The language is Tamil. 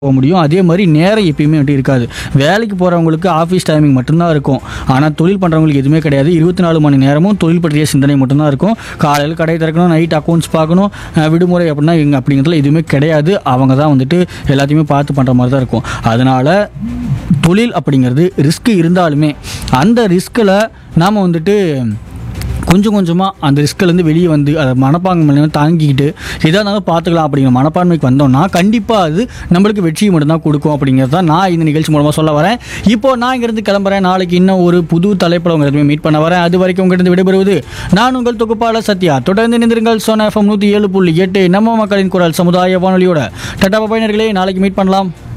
போக முடியும் அதே மாதிரி நேரம் எப்பயுமே வந்துட்டு இருக்காது வேலைக்கு போகிறவங்களுக்கு ஆஃபீஸ் டைமிங் மட்டும்தான் இருக்கும் ஆனால் தொழில் பண்ணுறவங்களுக்கு எதுவுமே கிடையாது இருபத்தி நாலு மணி நேரமும் தொழில் பற்றிய சிந்தனை மட்டும்தான் இருக்கும் காலையில் கடை திறக்கணும் நைட் அக்கௌண்ட்ஸ் பார்க்கணும் அஹ் விடுமுறை அப்படின்னா இங்கே அப்படிங்கிறதுல எதுவுமே கிடையாது அவங்க தான் வந்துட்டு எல்லாத்தையுமே பார்த்து பண்ணுற மாதிரி தான் இருக்கும் அதனால் தொழில் அப்படிங்கிறது ரிஸ்க் இருந்தாலுமே அந்த ரிஸ்கில் நாம் வந்துட்டு கொஞ்சம் கொஞ்சமாக அந்த ரிஸ்க்லேருந்து வெளியே வந்து அதை மனப்பான்மை தாங்கிக்கிட்டு எதாக இருந்தாலும் பார்த்துக்கலாம் அப்படிங்கிற மனப்பான்மைக்கு வந்தோம்னா கண்டிப்பாக அது நம்மளுக்கு வெற்றியை மட்டும்தான் கொடுக்கும் அப்படிங்கிறது தான் நான் இந்த நிகழ்ச்சி மூலமாக சொல்ல வரேன் இப்போ நான் இங்கேருந்து கிளம்புறேன் நாளைக்கு இன்னும் ஒரு புது தலைப்பில் உங்க எதுவுமே மீட் பண்ண வரேன் அது வரைக்கும் உங்கள்கிட்ட விடைபெறுவது நான் உங்கள் தொகுப்பாளர் சத்யா தொடர்ந்து இணைந்திருங்கள் சோனா எஃப்எம் நூற்றி ஏழு புள்ளி எட்டு நம்ம மக்களின் குரல் சமுதாய வானொலியோட டட்டா பயனர்களே நாளைக்கு மீட் பண்ணலாம்